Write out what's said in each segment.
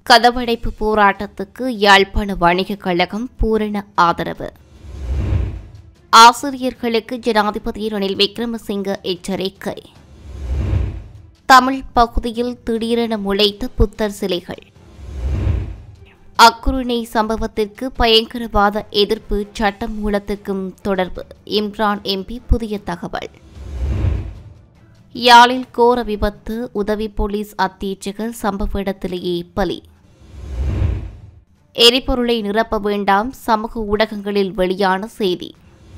கதவடைப்பு போராட்டத்துக்கு யாழ்ப்பாண வணிகக் கழகம் பூரண ஆதரவு ஆசிரியர்களுக்கு ஜனாதிபதி ரணில் விக்ரமசிங்க எச்சரிக்கை தமிழ் பகுதியில் திடீரென முளைத்த புத்தர் சிலைகள் அக்குருணை சம்பவத்திற்கு பயங்கரவாத எதிர்ப்பு சட்டம் மூலத்திற்கும் தொடர்பு இம்ரான் எம்பி புதிய தகவல் யாழில் கோர விபத்து உதவி போலீஸ் அத்தீட்சகர் சம்பவ இடத்திலேயே பலி எரிபொருளை நிரப்ப வேண்டாம் சமூக ஊடகங்களில் வெளியான செய்தி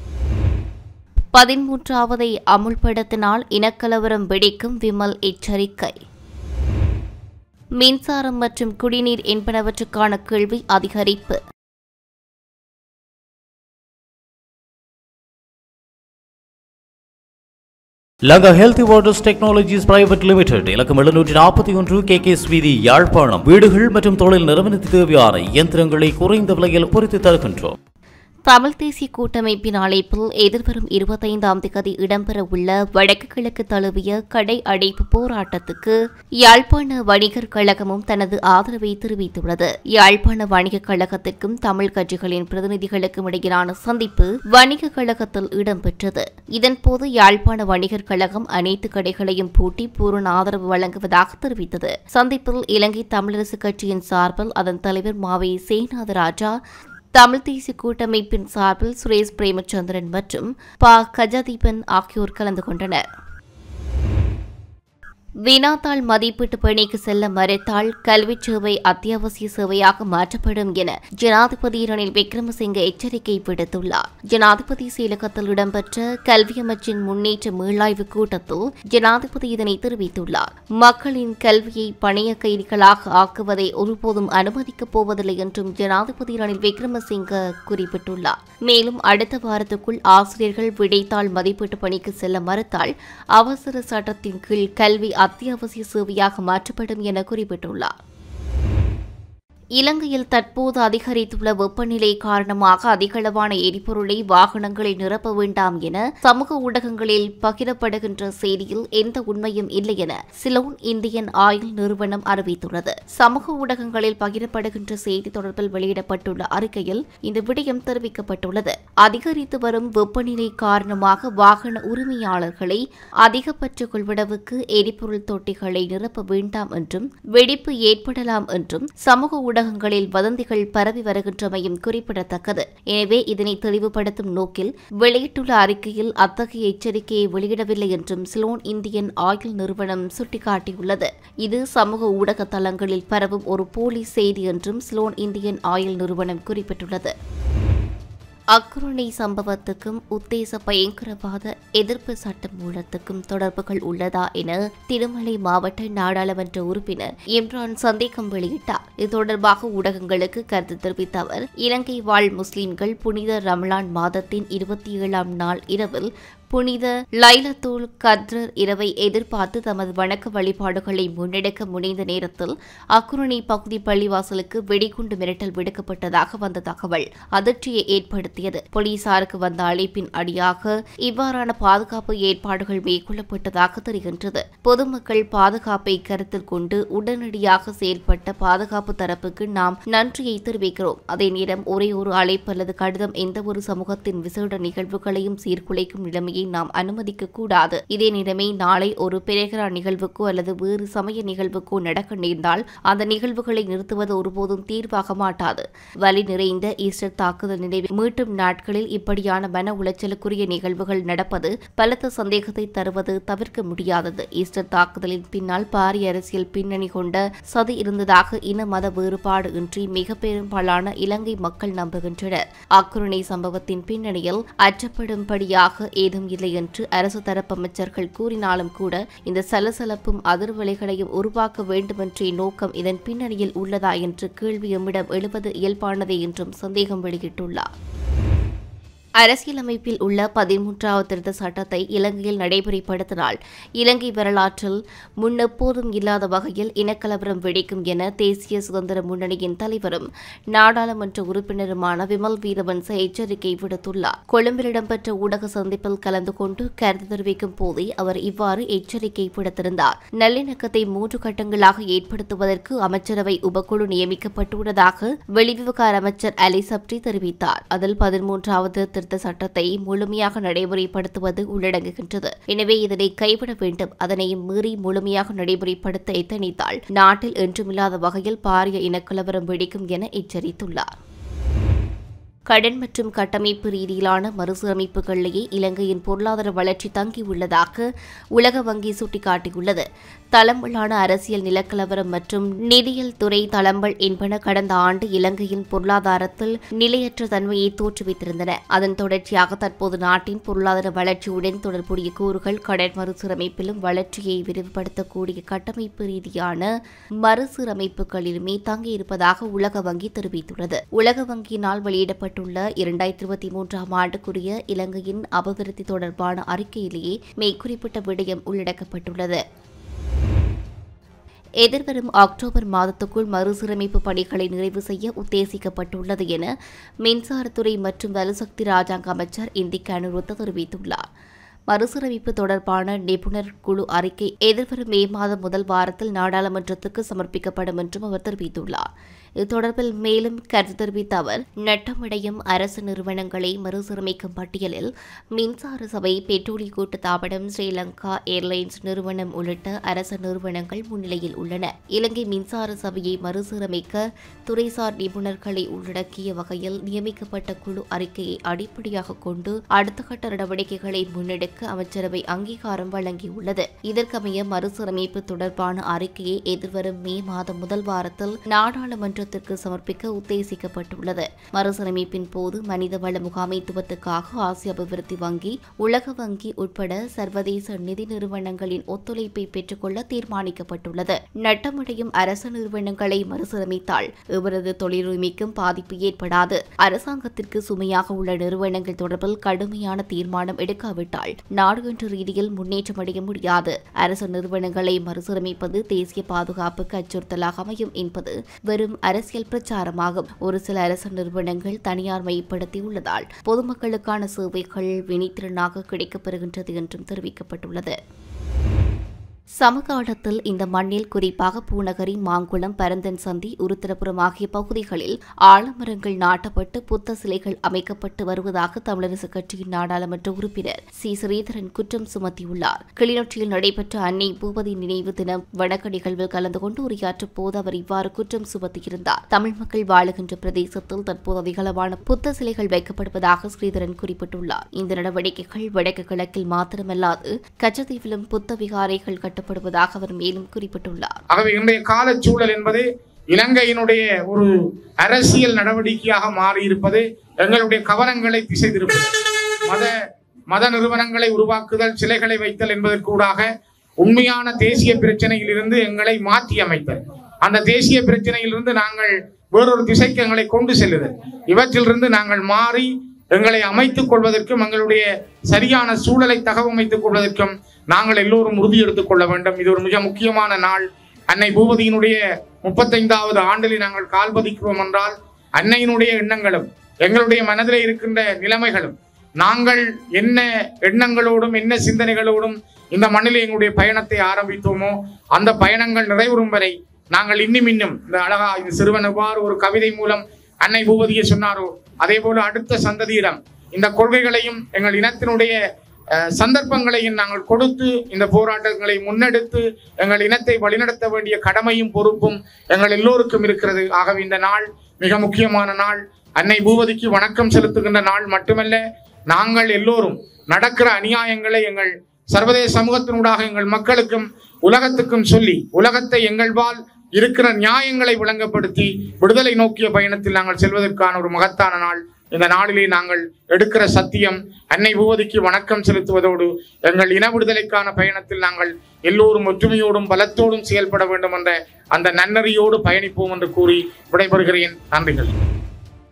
பதிமூன்றாவதை அமுல்படுத்தினால் இனக்கலவரம் வெடிக்கும் விமல் எச்சரிக்கை மின்சாரம் மற்றும் குடிநீர் என்பனவற்றுக்கான கேள்வி அதிகரிப்பு Lanka Healthy Waters Technologies Private Limited இலக்கம் எழுநூற்றி நாற்பத்தி ஒன்று கே கேஸ் வீதி யாழ்ப்பாணம் வீடுகள் மற்றும் தொழில் நிறுவனத்துக்கு தேவையான இயந்திரங்களை குறைந்த விலையில் பொறித்து தருகின்றோம் தமிழ் தேசிய கூட்டமைப்பின் அழைப்பில் எதிர்வரும் இருபத்தைந்தாம் தேதி இடம்பெறவுள்ள வடக்கு கிழக்கு தழுவிய கடை அடைப்பு போராட்டத்துக்கு யாழ்ப்பாண வணிகர் கழகமும் தனது ஆதரவை தெரிவித்துள்ளது யாழ்ப்பாண வணிகக் கழகத்திற்கும் தமிழ் கட்சிகளின் பிரதிநிதிகளுக்கும் இடையிலான சந்திப்பு வணிகக் கழகத்தில் இடம்பெற்றது இதன்போது யாழ்ப்பாண வணிகர் கழகம் அனைத்து கடைகளையும் பூட்டி பூரண ஆதரவு வழங்குவதாக தெரிவித்தது சந்திப்பில் இலங்கை தமிழரசு கட்சியின் சார்பில் அதன் தலைவர் மாவை சேனாதராஜா தமிழ் தேசிய கூட்டமைப்பின் சார்பில் சுரேஷ் பிரேமச்சந்திரன் மற்றும் ப கஜதீபன் ஆகியோர் கலந்து கொண்டனர் வினாத்தாள் மதிப்பீட்டு பணிக்கு செல்ல மறுத்தால் கல்விச் சேவை அத்தியாவசிய சேவையாக மாற்றப்படும் என ஜனாதிபதி ரணில் விக்ரமசிங்க எச்சரிக்கை விடுத்துள்ளார் ஜனாதிபதி செயலகத்தில் இடம்பெற்ற கல்வி அமைச்சின் முன்னேற்ற மீளாய்வு கூட்டத்தில் ஜனாதிபதி இதனை தெரிவித்துள்ளார் மக்களின் கல்வியை பணைய கைதிகளாக ஆக்குவதை ஒருபோதும் அனுமதிக்கப் போவதில்லை என்றும் ஜனாதிபதி ரணில் விக்ரமசிங்க குறிப்பிட்டுள்ளார் மேலும் அடுத்த வாரத்துக்குள் ஆசிரியர்கள் விடைத்தாள் மதிப்பீட்டு பணிக்கு செல்ல மறுத்தால் அவசர சட்டத்தின் கீழ் கல்வி அத்தியாவசிய சேவையாக மாற்றப்படும் என குறிப்பிட்டுள்ளார் இலங்கையில் தற்போது அதிகரித்துள்ள வெப்பநிலை காரணமாக அதிகளவான எரிபொருளை வாகனங்களில் நிரப்ப வேண்டாம் என சமூக ஊடகங்களில் பகிரப்படுகின்ற செய்தியில் எந்த உண்மையும் இல்லை என சிலோன் இந்தியன் ஆயில் நிறுவனம் அறிவித்துள்ளது சமூக ஊடகங்களில் பகிரப்படுகின்ற செய்தி தொடர்பில் வெளியிடப்பட்டுள்ள அறிக்கையில் இந்த விடயம் தெரிவிக்கப்பட்டுள்ளது அதிகரித்து வரும் வெப்பநிலை காரணமாக வாகன உரிமையாளர்களை அதிகபட்ச கொள்வனவுக்கு எரிபொருள் தொட்டிகளை நிரப்ப வேண்டாம் என்றும் வெடிப்பு ஏற்படலாம் என்றும் சமூக ஊடகங்களில் வதந்திகள் பரவி வருகின்றமையும் குறிப்பிடத்தக்கது எனவே இதனை தெளிவுபடுத்தும் நோக்கில் வெளியிட்டுள்ள அறிக்கையில் அத்தகைய எச்சரிக்கையை வெளியிடவில்லை என்றும் சிலோன் இந்தியன் ஆயில் நிறுவனம் சுட்டிக்காட்டியுள்ளது இது சமூக ஊடக தளங்களில் பரவும் ஒரு போலி செய்தி என்றும் சிலோன் இந்தியன் ஆயில் நிறுவனம் குறிப்பிட்டுள்ளது அக்குருணை சம்பவத்துக்கும் உத்தேச பயங்கரவாத எதிர்ப்பு சட்ட மூலத்துக்கும் தொடர்புகள் உள்ளதா என திருமலை மாவட்ட நாடாளுமன்ற உறுப்பினர் இம்ரான் சந்தேகம் வெளியிட்டார் இது தொடர்பாக ஊடகங்களுக்கு கருத்து தெரிவித்த அவர் இலங்கை வாழ் முஸ்லிம்கள் புனித ரமலான் மாதத்தின் இருபத்தி ஏழாம் நாள் இரவில் புனித லைலத்துல் கத்ரர் இரவை எதிர்பார்த்து தமது வணக்க வழிபாடுகளை முன்னெடுக்க முனைந்த நேரத்தில் அக்குருணை பகுதி பள்ளிவாசலுக்கு வெடிகுண்டு மிரட்டல் விடுக்கப்பட்டதாக வந்த தகவல் அதிர்ச்சியை ஏற்படுத்தியது போலீசாருக்கு வந்த அழைப்பின் அடியாக இவ்வாறான பாதுகாப்பு ஏற்பாடுகள் மேற்கொள்ளப்பட்டதாக தெரிகின்றது பொதுமக்கள் பாதுகாப்பை கருத்தில் கொண்டு உடனடியாக செயல்பட்ட பாதுகாப்பு தரப்புக்கு நாம் நன்றியை தெரிவிக்கிறோம் அதே நேரம் ஒரே ஒரு அழைப்பு அல்லது கடிதம் எந்த ஒரு சமூகத்தின் விசேட நிகழ்வுகளையும் சீர்குலைக்கும் நிலைமையை நாம் அனுமதிக்க கூடாது இதே நிலைமை நாளை ஒரு பெருகிற நிகழ்வுக்கோ அல்லது வேறு சமய நிகழ்வுக்கோ நடக்க நேர்ந்தால் அந்த நிகழ்வுகளை நிறுத்துவது ஒருபோதும் தீர்வாக மாட்டாது வலி நிறைந்த ஈஸ்டர் தாக்குதல் நினைவு மீட்டும் நாட்களில் இப்படியான மன உளைச்சலுக்குரிய நிகழ்வுகள் நடப்பது பலத்த சந்தேகத்தை தருவது தவிர்க்க முடியாதது ஈஸ்டர் தாக்குதலின் பின்னால் பாரிய அரசியல் பின்னணி கொண்ட சதி இருந்ததாக இன மத வேறுபாடு இன்றி மிக பெரும்பாலான இலங்கை மக்கள் நம்புகின்றனர் அக்குருணை சம்பவத்தின் பின்னணியில் அச்சப்படும்படியாக ஏதும் இல்லை என்று அரசு தரப்பு அமைச்சர்கள் கூறினாலும் கூட இந்த சலசலப்பும் அதிர்வலைகளையும் உருவாக்க வேண்டுமென்றே நோக்கம் இதன் பின்னணியில் உள்ளதா என்று கேள்வி எம்மிடம் எழுவது இயல்பானதே என்றும் சந்தேகம் வெளியிட்டுள்ளார் அரசியலமைப்பில் உள்ள பதிமூன்றாவது திருத்த சட்டத்தை இலங்கையில் நடைமுறைப்படுத்தினால் இலங்கை வரலாற்றில் முன்னெப்போதும் இல்லாத வகையில் இனக்கலவரம் வெடிக்கும் என தேசிய சுதந்திர முன்னணியின் தலைவரும் நாடாளுமன்ற உறுப்பினருமான விமல் வீரவன்ச எச்சரிக்கை விடுத்துள்ளார் கொழும்பில் இடம்பெற்ற ஊடக சந்திப்பில் கலந்து கொண்டு கருத்து தெரிவிக்கும் போதே அவர் இவ்வாறு எச்சரிக்கை விடுத்திருந்தார் நல்லிணக்கத்தை மூன்று கட்டங்களாக ஏற்படுத்துவதற்கு அமைச்சரவை உபக்குழு நியமிக்கப்பட்டுள்ளதாக வெளிவிவகார அமைச்சர் அலி சப்ரி தெரிவித்தார் அதில் பதிமூன்றாவது திருத்த சட்டத்தை முழுமையாக நடைமுறைப்படுத்துவது உள்ளடங்குகின்றது எனவே இதனை கைவிட வேண்டும் அதனையும் மீறி முழுமையாக நடைமுறைப்படுத்த எத்தனித்தால் நாட்டில் என்றுமில்லாத வகையில் பாரிய இனக்கலவரம் வெடிக்கும் என எச்சரித்துள்ளார் கடன் மற்றும் கட்டமைப்பு ரீதியிலான மறுசீரமைப்புகளிலேயே இலங்கையின் பொருளாதார வளர்ச்சி தங்கியுள்ளதாக உலக வங்கி சுட்டிக்காட்டியுள்ளது தளம்பலான அரசியல் நிலக்கலவரம் மற்றும் நிதியியல் துறை தளம்பல் என்பன கடந்த ஆண்டு இலங்கையின் பொருளாதாரத்தில் நிலையற்ற தன்மையை தோற்றுவித்திருந்தன அதன் தொடர்ச்சியாக தற்போது நாட்டின் பொருளாதார வளர்ச்சியுடன் தொடர்புடைய கூறுகள் கடன் மறுசீரமைப்பிலும் வளர்ச்சியை விரிவுபடுத்தக்கூடிய கட்டமைப்பு ரீதியான மறுசீரமைப்புகளிலுமே தங்கியிருப்பதாக உலக வங்கி தெரிவித்துள்ளது உலக வங்கியினால் வெளியிடப்பட்டுள்ள இரண்டாயிரத்தி இருபத்தி மூன்றாம் ஆண்டுக்குரிய இலங்கையின் அபிவிருத்தி தொடர்பான அறிக்கையிலேயே மேற்குறிப்பிட்ட விடயம் உள்ளடக்கப்பட்டுள்ளது எதிர்வரும் அக்டோபர் மாதத்துக்குள் மறுசீரமைப்பு பணிகளை நிறைவு செய்ய உத்தேசிக்கப்பட்டுள்ளது என மின்சாரத்துறை மற்றும் வலுசக்தி ராஜாங்க அமைச்சர் இந்திக் அனுருத்த தெரிவித்துள்ளார் மறுசீரமைப்பு தொடர்பான நிபுணர் குழு அறிக்கை எதிர்வரும் மே மாதம் முதல் வாரத்தில் நாடாளுமன்றத்துக்கு சமர்ப்பிக்கப்படும் என்றும் அவர் தெரிவித்துள்ளார் இது தொடர்பில் மேலும் கருத்து தெரிவித்த அவர் நட்டமடையும் அரசு நிறுவனங்களை மறுசீரமைக்கும் பட்டியலில் மின்சார சபை பெட்ரோலிய கூட்டுத்தாபனம் ஸ்ரீலங்கா ஏர்லைன்ஸ் நிறுவனம் உள்ளிட்ட அரசு நிறுவனங்கள் முன்னிலையில் உள்ளன இலங்கை மின்சார சபையை மறுசீரமைக்க துறைசார் நிபுணர்களை உள்ளடக்கிய வகையில் நியமிக்கப்பட்ட குழு அறிக்கையை அடிப்படையாக கொண்டு அடுத்த கட்ட நடவடிக்கைகளை முன்னெடுக்க அமைச்சரவை அங்கீகாரம் வழங்கியுள்ளது இதற்கமைய மறுசீரமைப்பு தொடர்பான அறிக்கையை எதிர்வரும் மே மாதம் முதல் வாரத்தில் நாடாளுமன்றத்திற்கு சமர்ப்பிக்க உத்தேசிக்கப்பட்டுள்ளது மறுசீரமைப்பின் போது மனிதவள முகாமைத்துவத்துக்காக ஆசிய அபிவிருத்தி வங்கி உலக வங்கி உட்பட சர்வதேச நிதி நிறுவனங்களின் ஒத்துழைப்பை பெற்றுக்கொள்ள தீர்மானிக்கப்பட்டுள்ளது நட்டமடையும் அரசு நிறுவனங்களை மறுசீரமைத்தால் இவரது தொழிலுரிமைக்கும் பாதிப்பு ஏற்படாது அரசாங்கத்திற்கு சுமையாக உள்ள நிறுவனங்கள் தொடர்பில் கடுமையான தீர்மானம் எடுக்காவிட்டால் நாடுகன்ற ரீதியில் முன்னேற்றமடைய முடியாது அரசு நிறுவனங்களை மறுசீரமைப்பது தேசிய பாதுகாப்புக்கு அச்சுறுத்தலாக அமையும் என்பது வெறும் அரசியல் பிரச்சாரமாகும் ஒரு சில அரசு நிறுவனங்கள் தனியார் மையப்படுத்தியுள்ளதால் பொதுமக்களுக்கான சேவைகள் வினைத்திறனாக கிடைக்கப்பெறுகின்றது என்றும் தெரிவிக்கப்பட்டுள்ளது சமகாலத்தில் இந்த மண்ணில் குறிப்பாக பூநகரி மாங்குளம் பரந்தன் சந்தி உருத்திரபுரம் ஆகிய பகுதிகளில் ஆலமரங்கள் நாட்டப்பட்டு புத்த சிலைகள் அமைக்கப்பட்டு வருவதாக தமிழரசு கட்சியின் நாடாளுமன்ற உறுப்பினர் சி ஸ்ரீதரன் குற்றம் சுமத்தியுள்ளார் கிளிநொச்சியில் நடைபெற்ற அன்னை பூபதி நினைவு தின வணக்க நிகழ்வில் கலந்து கொண்டு உரையாற்றும் போது அவர் இவ்வாறு குற்றம் சுமத்தியிருந்தார் தமிழ் மக்கள் வாழுகின்ற பிரதேசத்தில் தற்போது அதிகளவான புத்த சிலைகள் வைக்கப்படுவதாக ஸ்ரீதரன் குறிப்பிட்டுள்ளார் இந்த நடவடிக்கைகள் வடக்கு கிழக்கில் மாத்திரமல்லாது கச்சத்தீவிலும் புத்த விகாரைகள் கட்டப்படுவதாக அவர் மேலும் குறிப்பிட்டுள்ளார் ஆகவே இன்றைய காலச்சூழல் என்பது இலங்கையினுடைய ஒரு அரசியல் நடவடிக்கையாக மாறியிருப்பது எங்களுடைய கவனங்களை திசை திருப்பது மத மத நிறுவனங்களை உருவாக்குதல் சிலைகளை வைத்தல் என்பதற்கூடாக உண்மையான தேசிய பிரச்சனையிலிருந்து எங்களை மாற்றி அமைத்தல் அந்த தேசிய பிரச்சனையிலிருந்து நாங்கள் வேறொரு திசைக்கு எங்களை கொண்டு செல்லுதல் இவற்றிலிருந்து நாங்கள் மாறி எங்களை அமைத்துக் கொள்வதற்கும் எங்களுடைய சரியான சூழலை தகவமைத்துக் கொள்வதற்கும் நாங்கள் எல்லோரும் உறுதி எடுத்துக் கொள்ள வேண்டும் இது ஒரு மிக முக்கியமான நாள் அன்னை பூபதியினுடைய முப்பத்தைந்தாவது ஆண்டில் நாங்கள் கால் பதிக்கிறோம் என்றால் அன்னையினுடைய எண்ணங்களும் எங்களுடைய மனதிலே இருக்கின்ற நிலைமைகளும் நாங்கள் என்ன எண்ணங்களோடும் என்ன சிந்தனைகளோடும் இந்த மண்ணிலே எங்களுடைய பயணத்தை ஆரம்பித்தோமோ அந்த பயணங்கள் நிறைவுறும் வரை நாங்கள் இன்னும் இன்னும் இந்த அழகா இந்த சிறுவன் எவ்வாறு ஒரு கவிதை மூலம் அன்னை பூபதியை சொன்னாரோ அதே போல அடுத்த சந்ததியிடம் இந்த கொள்கைகளையும் எங்கள் இனத்தினுடைய அஹ், சந்தர்ப்பங்களையும் நாங்கள் கொடுத்து இந்த போராட்டங்களை முன்னெடுத்து எங்கள் இனத்தை வழிநடத்த வேண்டிய கடமையும் பொறுப்பும் எங்கள் எல்லோருக்கும் இருக்கிறது ஆகவே இந்த நாள் மிக முக்கியமான நாள் அன்னை பூபதிக்கு வணக்கம் செலுத்துகின்ற நாள் மட்டுமல்ல நாங்கள் எல்லோரும் நடக்கிற அநியாயங்களை எங்கள் சர்வதேச சமூகத்தினூடாக எங்கள் மக்களுக்கும் உலகத்துக்கும் சொல்லி உலகத்தை எங்கள்வால் இருக்கிற நியாயங்களை விளங்கப்படுத்தி விடுதலை நோக்கிய பயணத்தில் நாங்கள் செல்வதற்கான ஒரு மகத்தான நாள் இந்த நாளிலே நாங்கள் எடுக்கிற சத்தியம் அன்னை பூவதிக்கு வணக்கம் செலுத்துவதோடு எங்கள் இன விடுதலைக்கான பயணத்தில் நாங்கள் எல்லோரும் ஒற்றுமையோடும் பலத்தோடும் செயல்பட வேண்டும் என்ற அந்த நன்னறியோடு பயணிப்போம் என்று கூறி விடைபெறுகிறேன் நன்றிகள்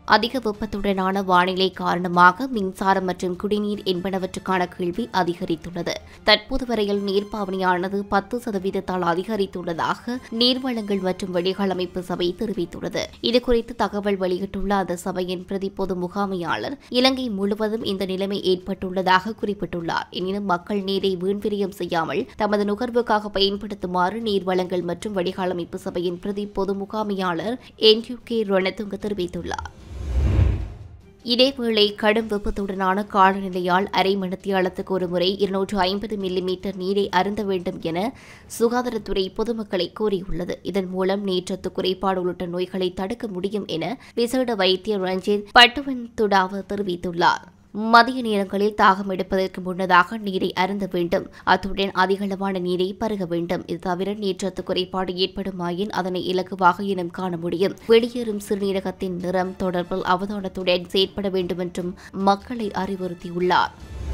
அதிக வெப்பத்துடனான வானிலை காரணமாக மின்சாரம் மற்றும் குடிநீர் என்பனவற்றுக்கான கேள்வி அதிகரித்துள்ளது தற்போது வரையில் நீர்ப்பாவனையானது பத்து சதவீதத்தால் அதிகரித்துள்ளதாக நீர்வளங்கள் மற்றும் வடிகால் அமைப்பு சபை தெரிவித்துள்ளது இதுகுறித்து தகவல் வெளியிட்டுள்ள அந்த சபையின் பிரதி பொது முகாமையாளர் இலங்கை முழுவதும் இந்த நிலைமை ஏற்பட்டுள்ளதாக குறிப்பிட்டுள்ளார் எனினும் மக்கள் நீரை வீண்விரயம் செய்யாமல் தமது நுகர்வுக்காக பயன்படுத்துமாறு நீர்வளங்கள் மற்றும் வடிகால் அமைப்பு சபையின் பிரதி பொது முகாமையாளர் என் யூ கே ரணதுங்க தெரிவித்துள்ளார் இதேவேளை கடும் வெப்பத்துடனான காலநிலையால் அரை மணித்தியாலத்துக்கு ஒருமுறை இருநூற்று ஐம்பது மில்லிமீட்டர் நீரை அருந்த வேண்டும் என சுகாதாரத்துறை பொதுமக்களை கோரியுள்ளது இதன் மூலம் நீர்ச்சத்து குறைபாடு உள்ளிட்ட நோய்களை தடுக்க முடியும் என விசேட வைத்தியர் ரஞ்சித் பட்டுவன் துடாவ தெரிவித்துள்ளார் மதிய நேரங்களில் தாகம் எடுப்பதற்கு முன்னதாக நீரை அருந்த வேண்டும் அத்துடன் அதிகளவான நீரை பருக வேண்டும் இது தவிர நீர்ச்சத்து குறைபாடு ஏற்படுமாயின் அதனை இலகுவாக இனம் காண முடியும் வெளியேறும் சிறுநீரகத்தின் நிறம் தொடர்பில் அவதானத்துடன் செயற்பட வேண்டும் என்றும் மக்களை அறிவுறுத்தியுள்ளார்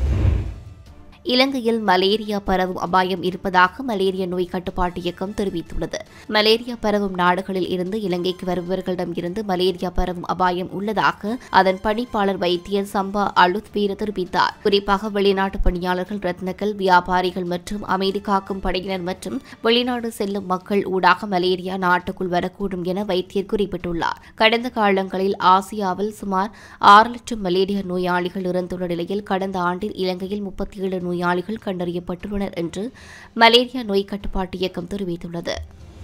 இலங்கையில் மலேரியா பரவும் அபாயம் இருப்பதாக மலேரியா நோய் கட்டுப்பாட்டு இயக்கம் தெரிவித்துள்ளது மலேரியா பரவும் நாடுகளில் இருந்து இலங்கைக்கு வருபவர்களிடம் இருந்து மலேரியா பரவும் அபாயம் உள்ளதாக அதன் பணிப்பாளர் வைத்தியர் சம்பா அலுத் வீர தெரிவித்தார் குறிப்பாக வெளிநாட்டு பணியாளர்கள் ரத்னக்கல் வியாபாரிகள் மற்றும் அமைதி காக்கும் படையினர் மற்றும் வெளிநாடு செல்லும் மக்கள் ஊடாக மலேரியா நாட்டுக்குள் வரக்கூடும் என வைத்தியர் குறிப்பிட்டுள்ளார் கடந்த காலங்களில் ஆசியாவில் சுமார் ஆறு லட்சம் மலேரியா நோயாளிகள் இருந்துள்ள நிலையில் கடந்த ஆண்டில் இலங்கையில் முப்பத்தி ஏழு நோயாளிகள் கண்டறியப்பட்டுள்ளனர் என்று மலேரியா நோய் கட்டுப்பாட்டு இயக்கம் தெரிவித்துள்ளது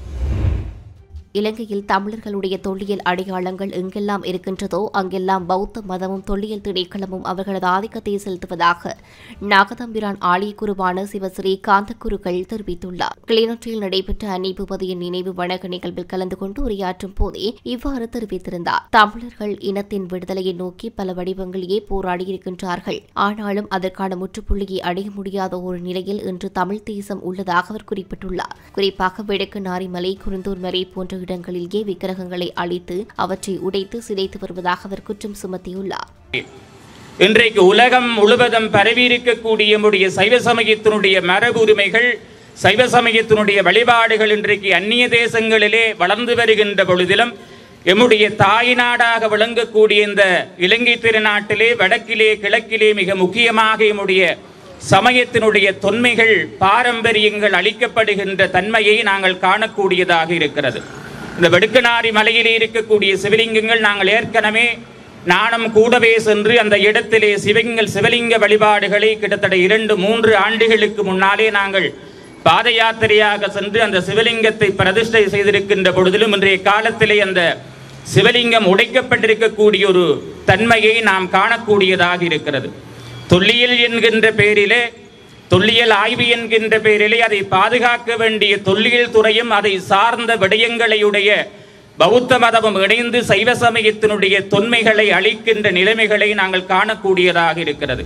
இலங்கையில் தமிழர்களுடைய தொல்லியல் அடையாளங்கள் எங்கெல்லாம் இருக்கின்றதோ அங்கெல்லாம் பௌத்த மதமும் தொல்லியல் திணைக்களமும் அவர்களது ஆதிக்கத்தை செலுத்துவதாக நாகதம்பிரான் ஆலயக்குருவான சிவஸ்ரீ காந்தக்குருக்கள் தெரிவித்துள்ளார் கிளிநொச்சியில் நடைபெற்ற அன்னிபுபதியின் நினைவு வணக்க நிகழ்வில் கலந்து கொண்டு உரையாற்றும் போதே இவ்வாறு தெரிவித்திருந்தார் தமிழர்கள் இனத்தின் விடுதலையை நோக்கி பல வடிவங்களிலே போராடியிருக்கின்றார்கள் ஆனாலும் அதற்கான முற்றுப்புள்ளியை அடைய முடியாத ஒரு நிலையில் இன்று தமிழ் தேசம் உள்ளதாக அவர் குறிப்பிட்டுள்ளார் குறிப்பாக வெடுக்கு நாரிமலை குருந்தூர் மலை போன்ற இடங்களிலேயே விக்கிரகங்களை அழித்து அவற்றை உடைத்து சிதைத்து வருவதாக அவர் குற்றம் சுமத்தியுள்ளார் இன்றைக்கு உலகம் முழுவதும் பரவியிருக்கக்கூடிய நம்முடைய சைவ சமயத்தினுடைய மரபு உரிமைகள் சைவ சமயத்தினுடைய வழிபாடுகள் இன்றைக்கு அந்நிய தேசங்களிலே வளர்ந்து வருகின்ற பொழுதிலும் எம்முடைய தாய் நாடாக விளங்கக்கூடிய இந்த இலங்கை திருநாட்டிலே வடக்கிலே கிழக்கிலே மிக முக்கியமாக எம்முடைய சமயத்தினுடைய தொன்மைகள் பாரம்பரியங்கள் அளிக்கப்படுகின்ற தன்மையை நாங்கள் காணக்கூடியதாக இருக்கிறது இந்த வெடுக்கனாரி மலையிலே இருக்கக்கூடிய சிவலிங்கங்கள் நாங்கள் ஏற்கனவே நானும் கூடவே சென்று அந்த இடத்திலே சிவங்கள் சிவலிங்க வழிபாடுகளை கிட்டத்தட்ட இரண்டு மூன்று ஆண்டுகளுக்கு முன்னாலே நாங்கள் பாத யாத்திரையாக சென்று அந்த சிவலிங்கத்தை பிரதிஷ்டை செய்திருக்கின்ற பொழுதிலும் இன்றைய காலத்திலே அந்த சிவலிங்கம் உடைக்கப்பட்டிருக்கக்கூடிய ஒரு தன்மையை நாம் காணக்கூடியதாக இருக்கிறது தொல்லியல் என்கின்ற பெயரிலே தொல்லியல் ஆய்வு என்கின்ற பெயரிலே அதை பாதுகாக்க வேண்டிய தொல்லியல் துறையும் அதை சார்ந்த விடயங்களையுடைய பௌத்த மதமும் இணைந்து சைவ சமயத்தினுடைய தொன்மைகளை அளிக்கின்ற நிலைமைகளை நாங்கள் காணக்கூடியதாக இருக்கிறது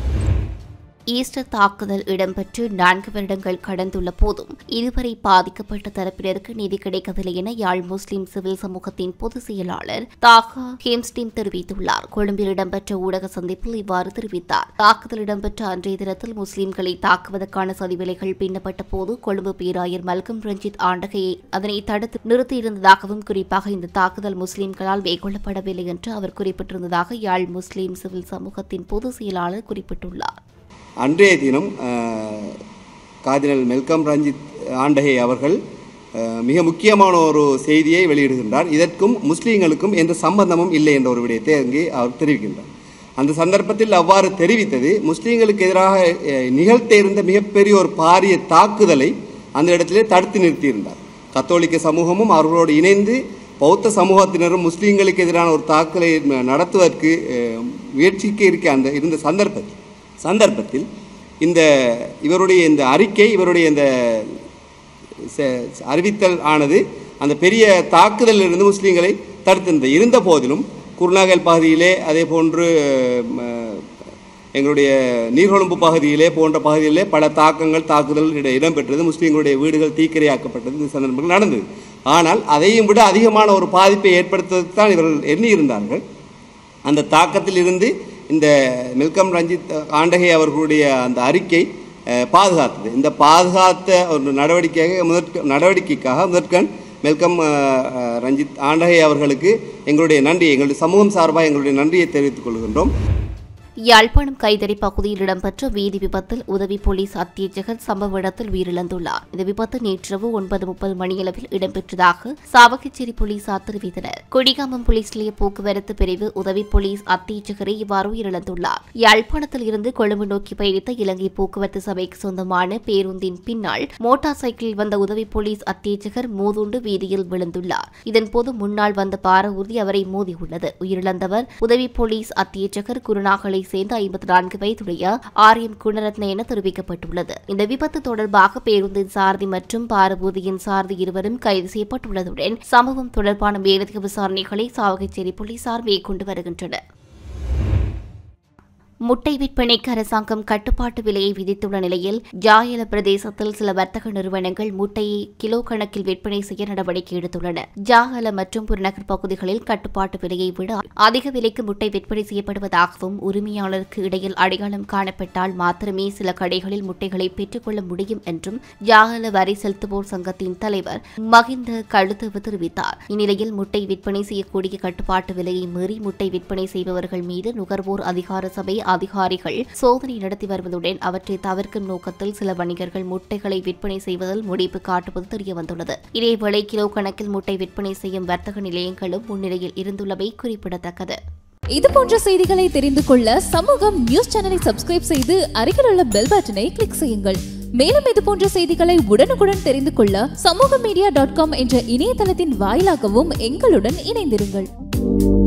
ஈஸ்டர் தாக்குதல் இடம்பெற்று நான்கு வருடங்கள் கடந்துள்ள போதும் இதுவரை பாதிக்கப்பட்ட தரப்பினருக்கு நீதி கிடைக்கவில்லை என யாழ் முஸ்லிம் சிவில் சமூகத்தின் பொதுச் செயலாளர் தாகா ஹேம்ஸ்டீம் தெரிவித்துள்ளார் கொழும்பில் இடம்பெற்ற ஊடக சந்திப்பில் இவ்வாறு தெரிவித்தார் தாக்குதல் இடம்பெற்ற அன்றைய தினத்தில் முஸ்லிம்களை தாக்குவதற்கான சதிவேலைகள் பின்னப்பட்ட போது கொழும்பு பேராயர் மல்கம் ரஞ்சித் ஆண்டகையை அதனை தடுத்து நிறுத்தியிருந்ததாகவும் குறிப்பாக இந்த தாக்குதல் முஸ்லிம்களால் மேற்கொள்ளப்படவில்லை என்று அவர் குறிப்பிட்டிருந்ததாக யாழ் முஸ்லிம் சிவில் சமூகத்தின் பொதுச் செயலாளர் குறிப்பிட்டுள்ளார் அன்றைய தினம் அஹ், கார்டினல் மெல்கம் ரஞ்சித் ஆண்டகை அவர்கள் அஹ், மிக முக்கியமான ஒரு செய்தியை வெளியிடுகின்றார் இதற்கும் முஸ்லீம்களுக்கும் எந்த சம்பந்தமும் இல்லை என்ற ஒரு விடயத்தை அங்கே அவர் தெரிவிக்கின்றார் அந்த சந்தர்ப்பத்தில் அவ்வாறு தெரிவித்தது முஸ்லீம்களுக்கு எதிராக அஹ், நிகழ்த்த இருந்த மிகப்பெரிய ஒரு பாரிய தாக்குதலை அந்த இடத்திலே தடுத்து நிறுத்தியிருந்தார் கத்தோலிக்க சமூகமும் அவர்களோடு இணைந்து பௌத்த சமூகத்தினரும் முஸ்லீம்களுக்கு எதிரான ஒரு தாக்குதலை நடத்துவதற்கு அஹ், முயற்சிக்க இருக்க அந்த இருந்த சந்தர்ப்பத்தில் சந்தர்ப்பத்தில் இந்த இவருடைய இந்த அறிக்கை இவருடைய இந்த ச- அறிவித்தல் ஆனது அந்த பெரிய தாக்குதலிலிருந்து முஸ்லீம்களை தடுத்திருந்தது இருந்த போதிலும் குருநாகல் பகுதியிலே அதே போன்று ம, எங்களுடைய நீர்கொழும்பு பகுதியிலே போன்ற பகுதியிலே பல தாக்கங்கள் தாக்குதல் இட- இடம்பெற்றது முஸ்லீம்களுடைய வீடுகள் தீக்கிரையாக்கப்பட்டது இந்த சந்தர்ப்பங்கள் நடந்தது ஆனால் அதையும் விட அதிகமான ஒரு பாதிப்பை ஏற்படுத்துவதற்கு தான் இவர்கள் எண்ணியிருந்தார்கள் அந்த தாக்கத்தில் இருந்து இந்த மில்கம் ரஞ்சித் ஆண்டகை அவர்களுடைய அந்த அறிக்கை அஹ், பாதுகாத்தது இந்த பாதுகாத்த ஒரு நடவடிக்கையாக முதற்க நடவடிக்கைக்காக முதற்கண் மெல்கம் அஹ், அஹ், ரஞ்சித் ஆண்டகை அவர்களுக்கு எங்களுடைய நன்றி எங்களுடைய சமூகம் சார்பாக எங்களுடைய நன்றியை தெரிவித்துக் கொள்கின்றோம் யாழ்ப்பாணம் கைதறி பகுதியில் இடம்பெற்ற வீதி விபத்தில் உதவி போலீஸ் அத்தியட்சகர் சம்பவ இடத்தில் உயிரிழந்துள்ளார் இந்த விபத்து நேற்றிரவு ஒன்பது முப்பது மணியளவில் இடம்பெற்றதாக சாவகச்சேரி போலீசார் தெரிவித்தனர் கொடிகாமம் போலீஸ் நிலைய போக்குவரத்து பிரிவு உதவி போலீஸ் அத்தியட்சகரை இவ்வாறு உயிரிழந்துள்ளார் யாழ்ப்பாணத்தில் இருந்து கொழும்பு நோக்கி பயணித்த இலங்கை போக்குவரத்து சபைக்கு சொந்தமான பேருந்தின் பின்னால் மோட்டார் சைக்கிளில் வந்த உதவி போலீஸ் அத்தியட்சகர் மோதுண்டு வீதியில் விழுந்துள்ளார் இதன்போது முன்னால் வந்த பார ஊர்தி அவரை மோதியுள்ளது உயிரிழந்தவர் உதவி போலீஸ் அத்தியட்சகர் குருநாகலை சேர்ந்த ஐம்பத்தி நான்கு வயதுடைய ஆர் எம் குணரத்ன என தெரிவிக்கப்பட்டுள்ளது இந்த விபத்து தொடர்பாக பேருந்தின் சாரதி மற்றும் பாரபூதியின் சாரதி இருவரும் கைது செய்யப்பட்டுள்ளதுடன் சம்பவம் தொடர்பான மேலதிக விசாரணைகளை சாவகச்சேரி போலீசார் மேற்கொண்டு வருகின்றனர் முட்டை விற்பனைக்கு அரசாங்கம் கட்டுப்பாட்டு விலையை விதித்துள்ள நிலையில் ஜாயல பிரதேசத்தில் சில வர்த்தக நிறுவனங்கள் முட்டையை கிலோ கணக்கில் விற்பனை செய்ய நடவடிக்கை எடுத்துள்ளன ஜாகல மற்றும் புறநகர் பகுதிகளில் கட்டுப்பாட்டு விலையை விட அதிக விலைக்கு முட்டை விற்பனை செய்யப்படுவதாகவும் உரிமையாளருக்கு இடையில் அடையாளம் காணப்பட்டால் மாத்திரமே சில கடைகளில் முட்டைகளை பெற்றுக்கொள்ள முடியும் என்றும் ஜாகல வரி செலுத்துவோர் சங்கத்தின் தலைவர் மகிந்த கழுத்தவு தெரிவித்தார் இந்நிலையில் முட்டை விற்பனை செய்யக்கூடிய கட்டுப்பாட்டு விலையை மீறி முட்டை விற்பனை செய்பவர்கள் மீது நுகர்வோர் அதிகார சபை அதிகாரிகள் சோதனை நடத்தி வருவதுடன் அவற்றை தவிர்க்கும் நோக்கத்தில் சில வணிகர்கள் முட்டைகளை விற்பனை செய்வதில் முடிப்பு காட்டுவது தெரியவந்துள்ளது இதேவேளை கிலோ கணக்கில் முட்டை விற்பனை செய்யும் வர்த்தக நிலையங்களும் முன்னிலையில் இருந்துள்ளமை குறிப்பிடத்தக்கது இது போன்ற செய்திகளை தெரிந்து கொள்ள சமூகம் நியூஸ் சேனலை சப்ஸ்கிரைப் செய்து அருகில் உள்ள பெல் பட்டனை கிளிக் செய்யுங்கள் மேலும் இது போன்ற செய்திகளை உடனுக்குடன் தெரிந்து கொள்ள சமூக மீடியா டாட் காம் என்ற இணையதளத்தின் வாயிலாகவும் எங்களுடன் இணைந்திருங்கள்